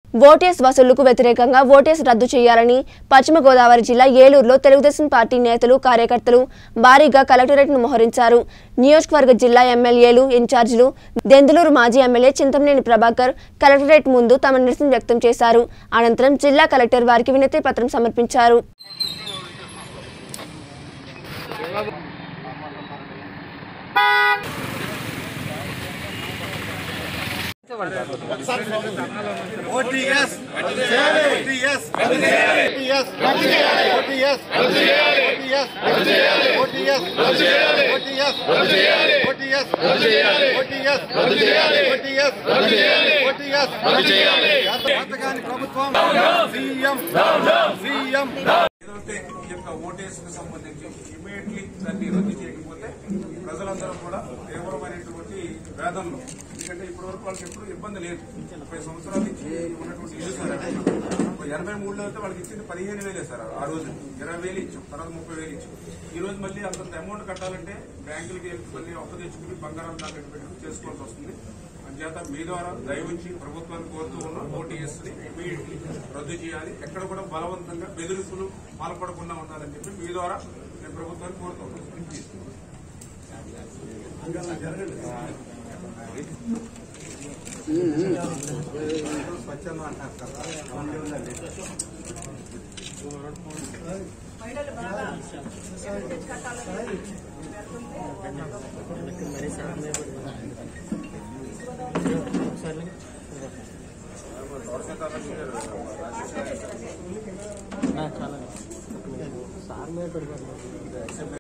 OTS వసూళ్లకు వ్యతిరేకంగా OTS రద్దు చేయాలని పశ్చిమ గోదావరి జిల్లా ఏలూరులో తెలుగుదేశం పార్టీ నేతలు కార్యకర్తలు భారీగా కలెక్టరేట్ను మోహరించారు నియోజకవర్గ జిల్లా ఎమ్మెల్యేలు ఇన్ఛార్జీలు దెందులూరు మాజీ ఎమ్మెల్యే చింతమనేని ప్రభాకర్ కలెక్టరేట్ ముందు తమ నిరసన వ్యక్తం చేశారు అనంతరం జిల్లా కలెక్టర్ వారికి వినతి పత్రం సమర్పించారు OTS OTS OTS OTS OTS OTS OTS OTS OTS OTS OTS పథకాన్ని ప్రభుత్వం సీఎం సీఎం ఏదైతే ఈ యొక్క ఓటేసుకు సంబంధించి ఇమీడియట్లీ దాన్ని రద్దు చేయకపోతే ప్రజలందరూ కూడా తీవ్రమైనటువంటి వేదనలు ఎందుకంటే ఇప్పటి వరకు వాళ్ళకి ఎప్పుడు ఇబ్బంది లేదు ముప్పై సంవత్సరాల నుంచి ఉన్నటువంటి ఇల్లు సార్ అక్కడ. ఎనభై మూడులో అయితే వాళ్ళకి ఇచ్చింది పదిహేను వేలే సార్ ఆ రోజు ఇరవై వేలు ఇచ్చాం తర్వాత ముప్పై వేలు ఇచ్చాం ఈ రోజు మళ్ళీ అంతంత అమౌంట్ కట్టాలంటే బ్యాంకులకి వెళ్ళి మళ్ళీ అప్పు తెచ్చుకుని బంగారం తాకట్టు పెట్టుకుని చేసుకోవాల్సి వస్తుంది అంచేత మీ ద్వారా దయవుంచి ప్రభుత్వాన్ని కోరుతూ ఉన్న ఓటీఎస్ ని ఇమీడియట్లీ రద్దు చేయాలి ఎక్కడ కూడా బలవంతంగా బెదిరింపులు పాల్పడకుండా ఉండాలని చెప్పి మీ ద్వారా నేను ప్రభుత్వాన్ని కోరుతూ ఉన్నాను